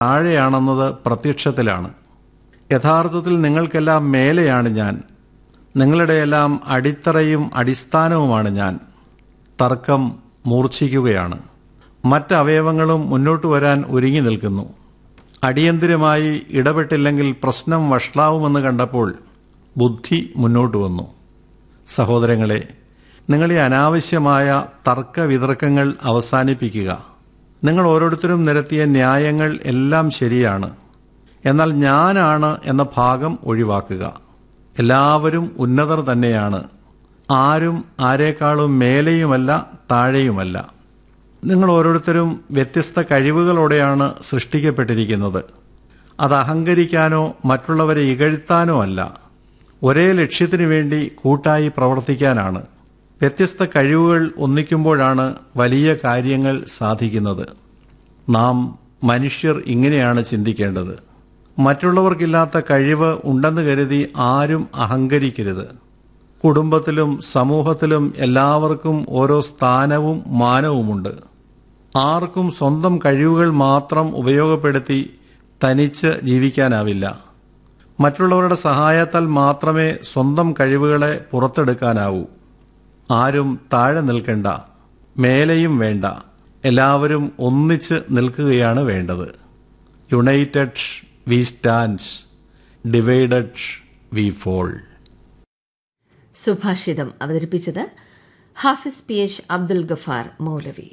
താഴെയാണെന്നത് പ്രത്യക്ഷത്തിലാണ് യഥാർത്ഥത്തിൽ നിങ്ങൾക്കെല്ലാം മേലെയാണ് ഞാൻ നിങ്ങളുടെയെല്ലാം അടിത്തറയും അടിസ്ഥാനവുമാണ് ഞാൻ തർക്കം മൂർച്ഛിക്കുകയാണ് മറ്റ് അവയവങ്ങളും മുന്നോട്ട് വരാൻ ഒരുങ്ങി നിൽക്കുന്നു അടിയന്തിരമായി ഇടപെട്ടില്ലെങ്കിൽ പ്രശ്നം വഷളാവുമെന്ന് കണ്ടപ്പോൾ ബുദ്ധി മുന്നോട്ട് വന്നു സഹോദരങ്ങളെ നിങ്ങൾ ഈ അനാവശ്യമായ തർക്ക വിതർക്കങ്ങൾ അവസാനിപ്പിക്കുക നിങ്ങൾ ഓരോരുത്തരും നിരത്തിയ ന്യായങ്ങൾ എല്ലാം ശരിയാണ് എന്നാൽ ഞാനാണ് എന്ന ഭാഗം ഒഴിവാക്കുക എല്ലാവരും ഉന്നതർ തന്നെയാണ് ആരും ആരേക്കാളും മേലെയുമല്ല താഴെയുമല്ല നിങ്ങൾ ഓരോരുത്തരും വ്യത്യസ്ത കഴിവുകളോടെയാണ് സൃഷ്ടിക്കപ്പെട്ടിരിക്കുന്നത് അത് അഹങ്കരിക്കാനോ മറ്റുള്ളവരെ ഇകഴ്ത്താനോ അല്ല ഒരേ ലക്ഷ്യത്തിനു വേണ്ടി കൂട്ടായി പ്രവർത്തിക്കാനാണ് വ്യത്യസ്ത കഴിവുകൾ ഒന്നിക്കുമ്പോഴാണ് വലിയ കാര്യങ്ങൾ സാധിക്കുന്നത് നാം മനുഷ്യർ ഇങ്ങനെയാണ് ചിന്തിക്കേണ്ടത് മറ്റുള്ളവർക്കില്ലാത്ത കഴിവ് ഉണ്ടെന്ന് കരുതി ആരും അഹങ്കരിക്കരുത് കുടുംബത്തിലും സമൂഹത്തിലും എല്ലാവർക്കും ഓരോ സ്ഥാനവും മാനവുമുണ്ട് ആർക്കും സ്വന്തം കഴിവുകൾ മാത്രം ഉപയോഗപ്പെടുത്തി തനിച്ച് ജീവിക്കാനാവില്ല മറ്റുള്ളവരുടെ സഹായത്താൽ മാത്രമേ സ്വന്തം കഴിവുകളെ പുറത്തെടുക്കാനാവൂ ആരും താഴെ നിൽക്കണ്ട മേലെയും വേണ്ട എല്ലാവരും ഒന്നിച്ച് നിൽക്കുകയാണ് വേണ്ടത് united we stand divided we fall സുഭാഷിതം അവതരിപ്പിച്ചത് Hafiz P H Abdul Gafar Moulavi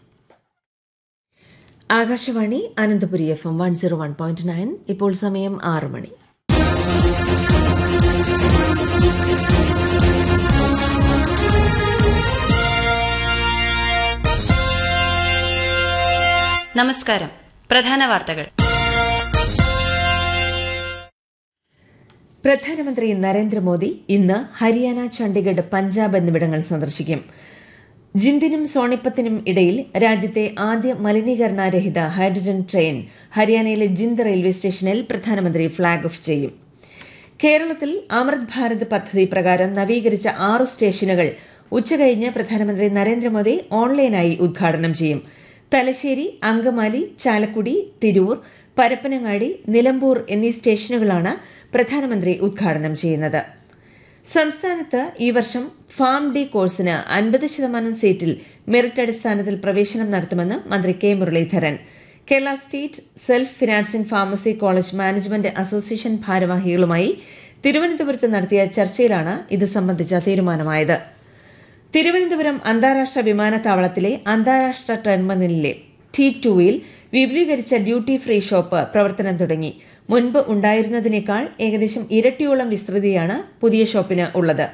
Akashvani Ananthapuri F M one zero one point nine ഇപ്പോൾ സമയം ആറ് മണി നമസ്കാരം പ്രധാന വാർത്തകൾ പ്രധാനമന്ത്രി നരേന്ദ്രമോദി ഇന്ന് ഹരിയാന ചണ്ഡിഗഡ് പഞ്ചാബ് എന്നിവിടങ്ങൾ സന്ദർശിക്കും ജിന്ദിനും സോണിപ്പത്തിനും ഇടയിൽ രാജ്യത്തെ ആദ്യ മലിനീകരണരഹിത ഹൈഡ്രജൻ ട്രെയിൻ ഹരിയാനയിലെ ജിന്ദ് റെയിൽവേ സ്റ്റേഷനിൽ പ്രധാനമന്ത്രി ഫ്ളാഗ് ഓഫ് ചെയ്യും കേരളത്തിൽ അമൃത് ഭാരത് പദ്ധതി പ്രകാരം നവീകരിച്ച ആറു സ്റ്റേഷനുകൾ ഉച്ചകഴിഞ്ഞ് പ്രധാനമന്ത്രി നരേന്ദ്രമോദി ഓൺലൈനായി ഉദ്ഘാടനം ചെയ്യും തലശ്ശേരി അങ്കമാലി ചാലക്കുടി തിരൂർ പരപ്പനങ്ങാടി നിലമ്പൂർ എന്നീ സ്റ്റേഷനുകളാണ് പ്രധാനമന്ത്രി ഉദ്ഘാടനം ചെയ്യുന്നത് സംസ്ഥാനത്ത് ഈ വർഷം ഫാം ഡി കോഴ്സിന് അൻപത് ശതമാനം സീറ്റിൽ മെറിറ്റ് അടിസ്ഥാനത്തിൽ പ്രവേശനം നടത്തുമെന്ന് മന്ത്രി K Muraleedharan Kerala state self financing pharmacy college management association ഭാരവാഹികളുമായി തിരുവനന്തപുരത്ത് നടത്തിയ ചർച്ചയിലാണ് ഇത് സംബന്ധിച്ച തീരുമാനമായത് തിരുവനന്തപുരം അന്താരാഷ്ട്ര വിമാനത്താവളത്തിലെ അന്താരാഷ്ട്ര ടെർമിനലിലെ ടി ടുവിൽ വിപുലീകരിച്ച ഡ്യൂട്ടി ഫ്രീ ഷോപ്പ് പ്രവർത്തനം തുടങ്ങി മുൻപ് ഉണ്ടായിരുന്നതിനേക്കാൾ ഏകദേശം ഇരട്ടിയോളം വിസ്തൃതിയാണ് പുതിയ ഷോപ്പിന് ഉള്ളത്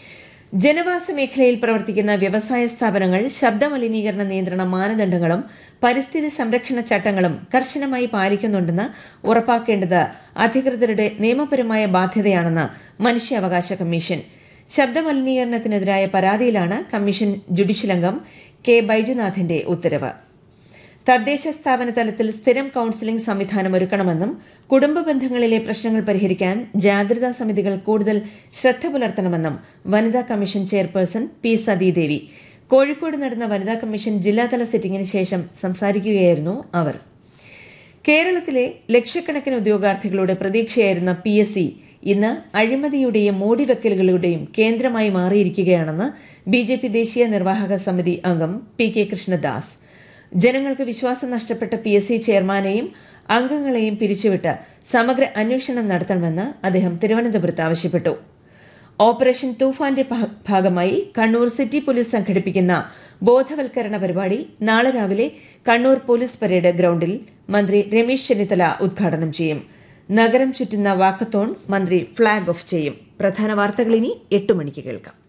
ജനവാസ മേഖലയിൽ പ്രവർത്തിക്കുന്ന വ്യവസായ സ്ഥാപനങ്ങൾ ശബ്ദമലിനീകരണ നിയന്ത്രണ മാനദണ്ഡങ്ങളും പരിസ്ഥിതി സംരക്ഷണ ചട്ടങ്ങളും കർശനമായി പാലിക്കുന്നുണ്ടെന്ന് ഉറപ്പാക്കേണ്ടത് അധികൃതരുടെ നിയമപരമായ ബാധ്യതയാണെന്ന് മനുഷ്യാവകാശ കമ്മീഷൻ ശബ്ദമലിനീകരണത്തിനെതിരായ പരാതിയിലാണ് കമ്മീഷൻ ജുഡീഷ്യൽ അംഗം കെ ബൈജുനാഥിന്റെ ഉത്തരവ് തദ്ദേശ സ്ഥാപന തലത്തിൽ സ്ഥിരം കൌൺസിലിംഗ് സംവിധാനം ഒരുക്കണമെന്നും കുടുംബ ബന്ധങ്ങളിലെ പ്രശ്നങ്ങൾ പരിഹരിക്കാൻ ജാഗ്രതാ സമിതികൾ കൂടുതൽ ശ്രദ്ധ പുലർത്തണമെന്നും വനിതാ commission chairperson P Sathidevi Kozhikode നടന്ന വനിതാ കമ്മീഷൻ ജില്ലാതല സിറ്റിംഗിന് ശേഷം സംസാരിക്കുകയായിരുന്നു അവർ കേരളത്തിലെ ലക്ഷക്കണക്കിന് ഉദ്യോഗാർത്ഥികളുടെ പ്രതീക്ഷയായിരുന്ന പി എസ് സി ഇന്ന് അഴിമതിയുടെയും മൂടിവെക്കലുകളുടെയും കേന്ദ്രമായി മാറിയിരിക്കുകയാണെന്ന് ബി ജെ പി ദേശീയ നിർവാഹക സമിതി അംഗം പി കെ കൃഷ്ണദാസ് ജനങ്ങൾക്ക് വിശ്വാസം നഷ്ടപ്പെട്ട പി എസ് സി ചെയർമാനെയും അംഗങ്ങളെയും പിരിച്ചുവിട്ട് സമഗ്ര അന്വേഷണം നടത്തണമെന്ന് അദ്ദേഹം തിരുവനന്തപുരത്ത് ആവശ്യപ്പെട്ടു ഓപ്പറേഷൻ തൂഫാന്റെ ഭാഗമായി കണ്ണൂർ സിറ്റി പോലീസ് സംഘടിപ്പിക്കുന്ന ബോധവൽക്കരണ പരിപാടി നാളെ രാവിലെ കണ്ണൂർ പോലീസ് പരേഡ് ഗ്രൌണ്ടിൽ മന്ത്രി രമേശ് ചെന്നിത്തല ഉദ്ഘാടനം ചെയ്യും നഗരം ചുറ്റുന്ന വാക്കത്തോൺ മന്ത്രി ഫ്ളാഗ് ഓഫ് ചെയ്യും പ്രധാന വാർത്തകൾ ഇനി എട്ട് മണിക്ക് കേൾക്കാം